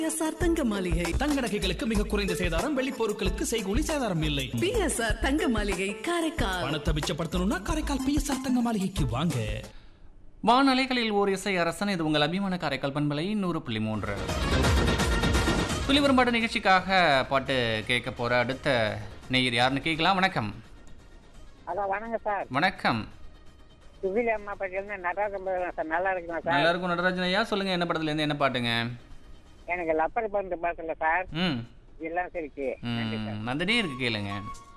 PSR தங்க மாளிகை தங்க நகைகளுக்கு மிக குறைந்த சேதாரம் வெள்ளி பொருட்களுக்கு செய்கூலி சேதாரம் இல்லை பிஎஸ்ஆர் தங்க மாளிகை காரைக்கால் பணத்தை மிச்சப்படுத்தணும்னா காரைக்கால் பிஎஸ்ஆர் தங்க மாளிகைக்கு வாங்க வானலைகளில் ஓர் இசை அரசன் இது உங்கள் அபிமான காரைக்கால் பண்பலை நூறு புள்ளி மூன்று துளிவரும்பாடு நிகழ்ச்சிக்காக பாட்டு கேட்க போற அடுத்த நேயர் யாருன்னு கேட்கலாம் வணக்கம் ஹலோ வணக்கம் சார் வணக்கம் சுவிலி அம்மா பட்டியிலேருந்து நடராஜன் பேசுறேன் சார் நல்லா இருக்குங்களா சார் நல்லா இருக்கும் நடராஜன் ஐயா சொல்லுங்க என்ன படத்துல இருந்து என்ன பாட்டுங்க எனக்கு லப்பர் பந்து பார்க்கல சார் ம் இதெல்லாம் சரிக்கு ம் நந்தினே இருக்கு கேளுங்க